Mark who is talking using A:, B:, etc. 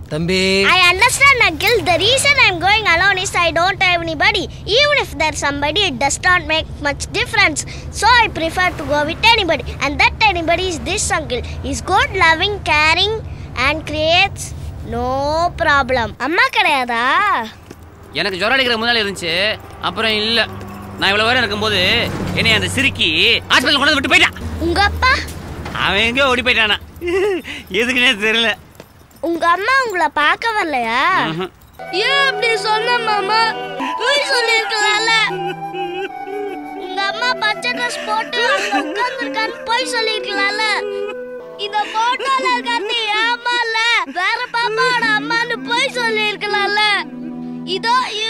A: தம்பி
B: I understand, Uncle. The reason I'm going alone is I don't have anybody. Even if there's somebody, it does not make much difference. So I prefer to go with anybody. And that anybody is this uncle. He's good, loving, caring, and creates no problem. அம்மா கிடையாதா
C: எனக்கு ஜுரம் அடிக்கிற முன்னாடி இருந்துச்சு அப்புறம் இல்ல நான் இவ்வளவு நேரம் இருக்கும்போது என்னை அந்த சிரிக்கி ஹாஸ்பிட்டல் கொண்டு வந்து விட்டு போயிட்டான்
B: உங்க அப்பா
C: அவன் எங்கேயோ ஓடி போயிட்டானா எதுக்குன்னே தெரியல
B: உங்க அம்மா உங்களை பார்க்க வரலையா
C: ம்ஹும்.
B: ஏன் அப்படி சொன்ன மாமா போய் சொல்லிருக்கலாம்ல உங்க அம்மா பச்சை ட்ரெஸ் போட்டு அங்க உட்கார்ந்துருக்கான்னு போய் சொல்லிருக்கலாம்ல இந்த போட்டோல இருக்கிறது ஏமால வேற பாப்பாவோட அம்மான்னு போய் சொல்லிருக்கலாம்ல இதோ